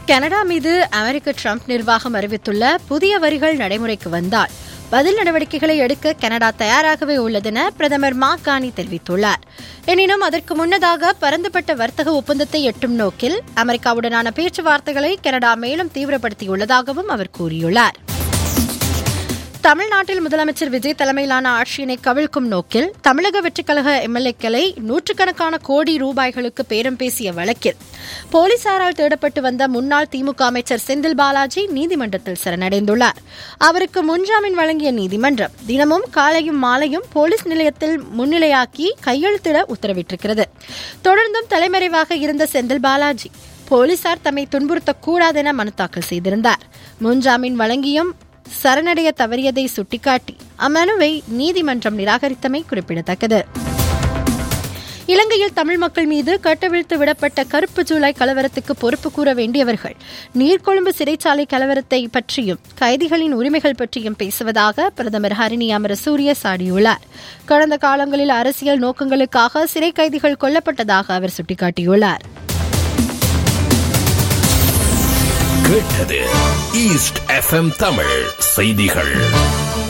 Canada மீது அமெரிக்க Trump நிர்வாகம் அறிவித்துள்ள புதிய வரிகள் நடைமுறைக்கு வந்தால் பதில் நடவடிக்கைகளை எடுக்க கனடா தயாராகவே உள்ளதென பிரதமர் மாகாணி தெரிவித்துள்ளார் எனினும் அதற்கு முன்னதாக பரந்துபட்ட வர்த்தக ஒப்பந்தத்தை எட்டும் நோக்கில் அமெரிக்காவுடனான பேச்சுவார்த்தைகளை கனடா மேலும் தீவிரப்படுத்தியுள்ளதாகவும் அவர் கூறியுள்ளார் தமிழ்நாட்டில் முதலமைச்சர் விஜய் தலைமையிலான ஆட்சியினை கவிழ்க்கும் நோக்கில் தமிழக வெற்றிக்கழக எம்எல்ஏக்களை நூற்றுக்கணக்கான கோடி ரூபாய்களுக்கு பேரம் பேசிய வழக்கில் போலீசாரால் தேடப்பட்டு வந்த முன்னாள் திமுக அமைச்சர் செந்தில் பாலாஜி நீதிமன்றத்தில் சரணடைந்துள்ளார் அவருக்கு முன்ஜாமீன் வழங்கிய நீதிமன்றம் தினமும் காலையும் மாலையும் போலீஸ் நிலையத்தில் முன்னிலையாக்கி கையெழுத்திட உத்தரவிட்டிருக்கிறது தொடர்ந்தும் தலைமறைவாக இருந்த செந்தில் பாலாஜி போலீசார் தம்மை துன்புறுத்தக்கூடாதென மனு தாக்கல் செய்திருந்தார் முன்ஜாமீன் வழங்கியும் சரணடைய தவறியதை சுட்டிக்காட்டி அம்மனுவை நீதிமன்றம் நிராகரித்தமை குறிப்பிடத்தக்கது இலங்கையில் தமிழ் மக்கள் மீது கட்டவிழ்த்து விடப்பட்ட கருப்பு ஜூலை கலவரத்துக்கு பொறுப்பு கூற வேண்டியவர்கள் நீர்கொழும்பு சிறைச்சாலை கலவரத்தை பற்றியும் கைதிகளின் உரிமைகள் பற்றியும் பேசுவதாக பிரதமர் ஹரிணி அமரசூரிய சாடியுள்ளார் கடந்த காலங்களில் அரசியல் நோக்கங்களுக்காக சிறை கைதிகள் கொல்லப்பட்டதாக அவர் சுட்டிக்காட்டியுள்ளார் கேட்டது ஈஸ்ட் எஃப்எம் தமிழ் செய்திகள்